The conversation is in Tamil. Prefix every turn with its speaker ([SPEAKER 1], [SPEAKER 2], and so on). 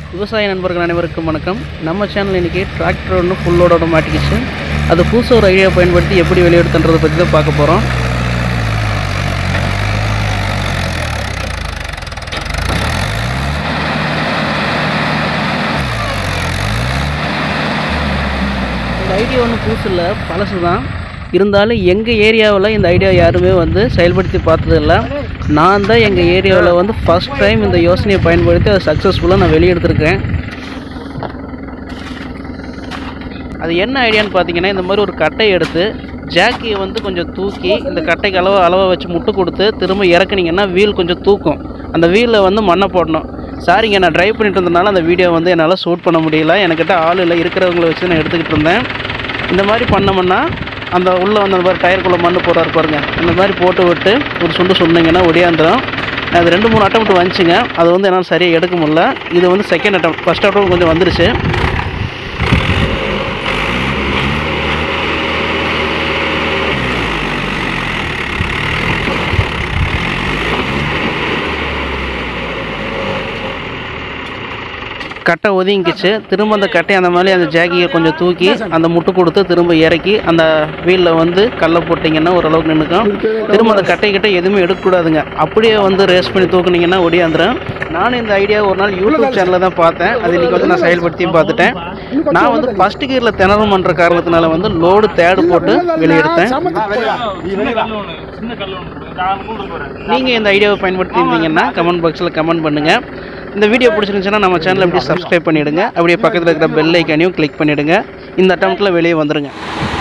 [SPEAKER 1] விவசாய நண்பர்கள் அனைவருக்கும் வணக்கம் நம்ம சேனல் இன்றைக்கி டிராக்டர் ஒன்று ஃபுல்லோட மாட்டிக்கிச்சு அது புதுசாக ஒரு ஐடியா பயன்படுத்தி எப்படி வெளியெடுத்துன்றதை பற்றி தான் பார்க்க போகிறோம் இந்த ஐடியா ஒன்றும் புதுசு இல்லை பழசு தான் இருந்தாலும் எங்கள் ஏரியாவில் இந்த ஐடியா யாருமே வந்து செயல்படுத்தி பார்த்ததில்ல நான் தான் எங்கள் ஏரியாவில் வந்து ஃபஸ்ட் டைம் இந்த யோசனையை பயன்படுத்தி அதை சக்ஸஸ்ஃபுல்லாக நான் வெளியெடுத்திருக்கேன் அது என்ன ஐடியான்னு பார்த்தீங்கன்னா இந்த மாதிரி ஒரு கட்டையை எடுத்து ஜாக்கியை வந்து கொஞ்சம் தூக்கி இந்த கட்டைக்கு அளவு அளவை வச்சு முட்டு கொடுத்து திரும்ப இறக்குனீங்கன்னா வீல் கொஞ்சம் தூக்கும் அந்த வீலில் வந்து மண்ணை போடணும் சாரிங்க நான் ட்ரைவ் பண்ணிட்டு இருந்தனால அந்த வீடியோ வந்து என்னால் ஷூட் பண்ண முடியல என்கிட்ட ஆள் இல்லை இருக்கிறவங்கள வச்சு நான் எடுத்துக்கிட்டு இருந்தேன் இந்த மாதிரி பண்ணோம்னா அந்த உள்ளே வந்து அந்த மாதிரி டயருக்குள்ளே மண் போடுறாரு பாருங்க இந்த மாதிரி போட்டு விட்டு ஒரு சுண்டு சொன்னீங்கன்னா ஒடியாந்துடும் அது ரெண்டு மூணு அட்டம் வந்துச்சுங்க அது வந்து என்னால் சரியாக எடுக்க முடியல இது வந்து செகண்ட் அட்டம் ஃபஸ்ட் அட்டம் கொஞ்சம் வந்துருச்சு கட்டை ஒதுங்கிச்சு திரும்ப அந்த கட்டையை அந்த மாதிரி அந்த ஜாக்கியை கொஞ்சம் தூக்கி அந்த முட்டு கொடுத்து திரும்ப இறக்கி அந்த வீலில் வந்து கல்லை போட்டிங்கன்னா ஓரளவுக்கு நின்றுக்கும் திரும்ப அந்த கட்டை கிட்ட எதுவுமே எடுக்கக்கூடாதுங்க அப்படியே வந்து ரேஸ் பண்ணி தூக்குனீங்கன்னா ஒடியாந்துடும் நானும் இந்த ஐடியா ஒரு நாள் யூடியூப் சேனலில் தான் பார்த்தேன் அது இன்றைக்கி வந்து நான் செயல்படுத்தியும் பார்த்துட்டேன் நான் வந்து ஃபஸ்ட் கியரில் திணறும் பண்ணுற காரணத்தினால வந்து லோடு தேடு போட்டு வெளியெடுத்தேன் நீங்கள் இந்த ஐடியாவை பயன்படுத்தி இருந்தீங்கன்னா கமெண்ட் பாக்ஸில் கமெண்ட் பண்ணுங்கள் இந்த வீடியோ பிடிச்சிருந்துச்சுன்னா நம்ம சேனலை அப்படியே சப்ஸ்கிரைப் பண்ணிவிடுங்க அப்படியே பக்கத்தில் இருக்கிற பெல் ஐக்கானையும் கிளிக் பண்ணிவிடுங்க இந்த அட்டம்ப்ட்டில் வெளியே வந்துடுங்க